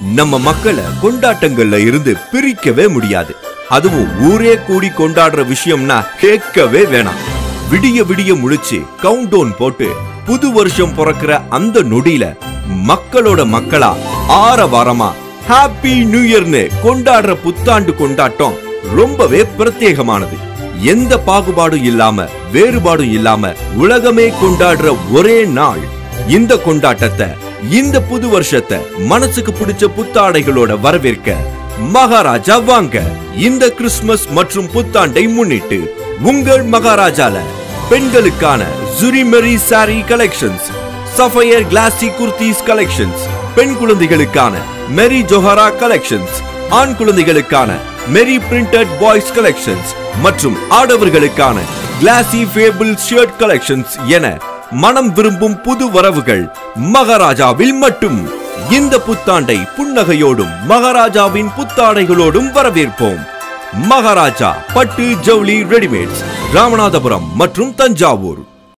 நம்ம மக்களை கொண்டாட்டங்கள்ல இருந்து பிரிக்கவே முடியாது அதுவும் ஊரே கூடி கொண்டாடுற விஷயம்னா கேட்கவே வேணாம் விடிய விடிய முழிச்சு கவுண்ட் டவுன் போட்டு புது வருஷம் பிறக்கிற அந்த நொடியில மக்களோட மக்களா ஆரவாரமா ஹாப்பி நியூ இயர்னு கொண்டாடுற புத்தாண்டு கொண்டாட்டம் ரொம்பவே பிரத்யேகமானது எந்த பாகுபாடும் இல்லாம வேறுபாடும் இல்லாம உலகமே கொண்டாடுற ஒரே நாள் இந்த கொண்டாட்டத்தை இந்த புது வருஷத்தை மனசுக்கு பிடிச்ச புத்தாடைகளோட வரவேற்க மகாராஜா வாங்க இந்த கிறிஸ்துமஸ் மற்றும் புத்தாண்டை முன்னிட்டு உங்கள் மகாராஜால பெண்களுக்கான ஜுரிமெரி saree collections sapphire classy kurtis collections பெண் குழந்தைகளுக்கான மெரி ஜொஹரா கலெக்ஷன்ஸ் ஆண் குழந்தைகளுக்கான மெரி பிரிண்டட் பாய்ஸ் கலெக்ஷன்ஸ் மற்றும் ஆடவர்களுக்கான கிளாசி ஃபேபிள் ஷர்ட் கலெக்ஷன்ஸ் என மனம் விரும்பும் புது வரவுகள் மகாராஜாவில் மட்டும் இந்த புத்தாண்டை புன்னகையோடும் மகாராஜாவின் புத்தாடைகளோடும் வரவேற்போம் மகாராஜா பட்டு ஜவுளி ரெடிமேட்ஸ் ராமநாதபுரம் மற்றும் தஞ்சாவூர்